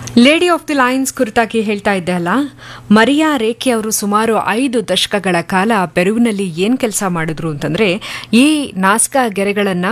lady of the lines ಕುರಿತಾಗಿ ಹೇಳ್ತಾ ಇದ್ದೆ ಅಲ್ಲ ಮರಿಯಾ ರೇಖೆ ಅವರು ಸುಮಾರು ಐದು ದಶಕಗಳ ಕಾಲ ಪೆರುವಿನಲ್ಲಿ ಏನು ಕೆಲಸ ಮಾಡಿದ್ರು ಅಂತಂದ್ರೆ ಈ ನಾಸ್ಕಾ ಗೆರೆಗಳನ್ನು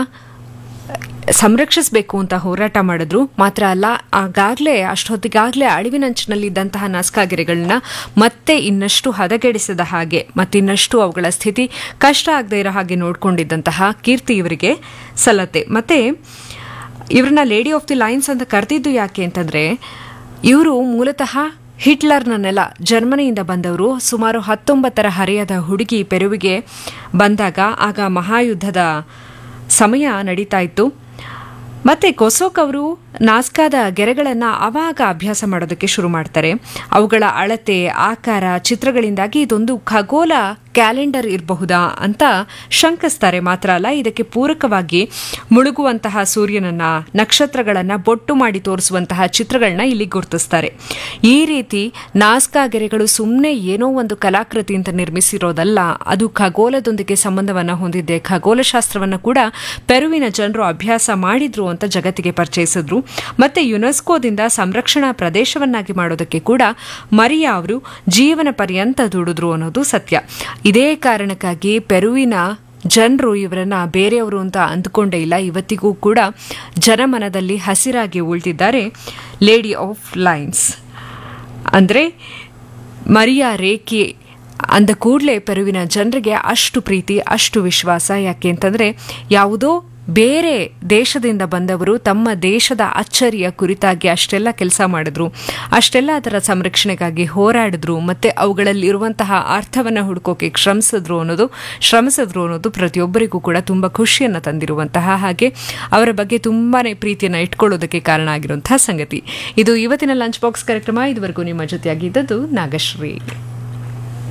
ಸಂರಕ್ಷಿಸಬೇಕು ಅಂತ ಹೋರಾಟ ಮಾಡಿದ್ರು ಮಾತ್ರ ಅಲ್ಲ ಆಗಾಗಲೇ ಅಷ್ಟೊತ್ತಿಗಾಗಲೇ ಅಳಿವಿನಂಚಿನಲ್ಲಿದ್ದಂತಹ ನಾಸ್ಕಾ ಗೆರೆಗಳನ್ನ ಮತ್ತೆ ಇನ್ನಷ್ಟು ಹದಗೆಡಿಸದ ಹಾಗೆ ಮತ್ತಿನ್ನಷ್ಟು ಅವುಗಳ ಸ್ಥಿತಿ ಕಷ್ಟ ಆಗದೆ ಇರೋ ಹಾಗೆ ನೋಡ್ಕೊಂಡಿದ್ದಂತಹ ಕೀರ್ತಿ ಇವರಿಗೆ ಸಲ್ಲತ್ತೆ ಮತ್ತೆ ಇವ್ರನ್ನ ಲೇಡಿ ಆಫ್ ದಿ ಲೈನ್ಸ್ ಅಂತ ಕರೆದಿದ್ದು ಯಾಕೆ ಅಂತಂದ್ರೆ ಇವರು ಮೂಲತಃ ಹಿಟ್ಲರ್ನ ನೆಲ ಜರ್ಮನಿಯಿಂದ ಬಂದವರು ಸುಮಾರು ಹತ್ತೊಂಬತ್ತರ ಹರೆಯದ ಹುಡುಗಿ ಪೆರುವಿಗೆ ಬಂದಾಗ ಆಗ ಮಹಾಯುದ್ಧದ ಸಮಯ ನಡೀತಾ ಇತ್ತು ಮತ್ತೆ ಕೊಸೋಕ್ ಅವರು ನಾಸ್ಕಾದ ಗೆರೆಗಳನ್ನು ಆವಾಗ ಅಭ್ಯಾಸ ಮಾಡೋದಕ್ಕೆ ಶುರು ಮಾಡ್ತಾರೆ ಅವುಗಳ ಅಳತೆ ಆಕಾರ ಚಿತ್ರಗಳಿಂದಾಗಿ ಇದೊಂದು ಖಗೋಲ ಕ್ಯಾಲೆಂಡರ್ ಇರಬಹುದಾ ಅಂತ ಶಂಕಿಸ್ತಾರೆ ಮಾತ್ರ ಅಲ್ಲ ಇದಕ್ಕೆ ಪೂರಕವಾಗಿ ಮುಳುಗುವಂತಹ ಸೂರ್ಯನನ್ನ ನಕ್ಷತ್ರಗಳನ್ನ ಬೊಟ್ಟು ಮಾಡಿ ತೋರಿಸುವಂತಹ ಚಿತ್ರಗಳನ್ನ ಇಲ್ಲಿ ಗುರುತಿಸ್ತಾರೆ ಈ ರೀತಿ ನಾಸ್ಕಾ ಗೆರೆಗಳು ಸುಮ್ಮನೆ ಏನೋ ಒಂದು ಕಲಾಕೃತಿ ಅಂತ ನಿರ್ಮಿಸಿರೋದಲ್ಲ ಅದು ಖಗೋಲದೊಂದಿಗೆ ಸಂಬಂಧವನ್ನ ಹೊಂದಿದೆ ಖಗೋಲಶಾಸ್ತ್ರವನ್ನು ಕೂಡ ಪೆರುವಿನ ಜನರು ಅಭ್ಯಾಸ ಮಾಡಿದ್ರು ಅಂತ ಜಗತ್ತಿಗೆ ಪರಿಚಯಿಸಿದ್ರು ಮತ್ತೆ ಯುನೆಸ್ಕೋದಿಂದ ಸಂರಕ್ಷಣಾ ಪ್ರದೇಶವನ್ನಾಗಿ ಮಾಡೋದಕ್ಕೆ ಕೂಡ ಮರಿಯಾ ಅವರು ಜೀವನ ಪರ್ಯಂತ ದುಡಿದ್ರು ಅನ್ನೋದು ಸತ್ಯ ಇದೇ ಕಾರಣಕ್ಕಾಗಿ ಪೆರುವಿನ ಜನರು ಇವರನ್ನ ಬೇರೆಯವರು ಅಂತ ಅಂದ್ಕೊಂಡೇ ಇಲ್ಲ ಇವತ್ತಿಗೂ ಕೂಡ ಜನಮನದಲ್ಲಿ ಹಸಿರಾಗಿ ಉಳಿದಿದ್ದಾರೆ ಲೇಡಿ ಆಫ್ ಲೈನ್ಸ್ ಅಂದರೆ ಮರಿಯಾ ರೇಖೆ ಅಂದ ಕೂಡಲೇ ಪೆರುವಿನ ಜನರಿಗೆ ಅಷ್ಟು ಪ್ರೀತಿ ಅಷ್ಟು ವಿಶ್ವಾಸ ಯಾಕೆ ಅಂತಂದರೆ ಯಾವುದೋ ಬೇರೆ ದೇಶದಿಂದ ಬಂದವರು ತಮ್ಮ ದೇಶದ ಅಚ್ಚರಿಯ ಕುರಿತಾಗಿ ಅಷ್ಟೆಲ್ಲ ಕೆಲಸ ಮಾಡಿದ್ರು ಅಷ್ಟೆಲ್ಲ ಅದರ ಸಂರಕ್ಷಣೆಗಾಗಿ ಹೋರಾಡಿದ್ರು ಮತ್ತೆ ಅವುಗಳಲ್ಲಿರುವಂತಹ ಅರ್ಥವನ್ನು ಹುಡುಕೋಕೆ ಶ್ರಮಿಸಿದ್ರು ಅನ್ನೋದು ಶ್ರಮಿಸಿದ್ರು ಅನ್ನೋದು ಪ್ರತಿಯೊಬ್ಬರಿಗೂ ಕೂಡ ತುಂಬ ಖುಷಿಯನ್ನು ತಂದಿರುವಂತಹ ಹಾಗೆ ಅವರ ಬಗ್ಗೆ ತುಂಬಾನೇ ಪ್ರೀತಿಯನ್ನು ಇಟ್ಕೊಳ್ಳೋದಕ್ಕೆ ಕಾರಣ ಆಗಿರುವಂತಹ ಸಂಗತಿ ಇದು ಇವತ್ತಿನ ಲಂಚ್ ಬಾಕ್ಸ್ ಕಾರ್ಯಕ್ರಮ ಇದುವರೆಗೂ ನಿಮ್ಮ ಜೊತೆಯಾಗಿದ್ದದ್ದು ನಾಗಶ್ರೀ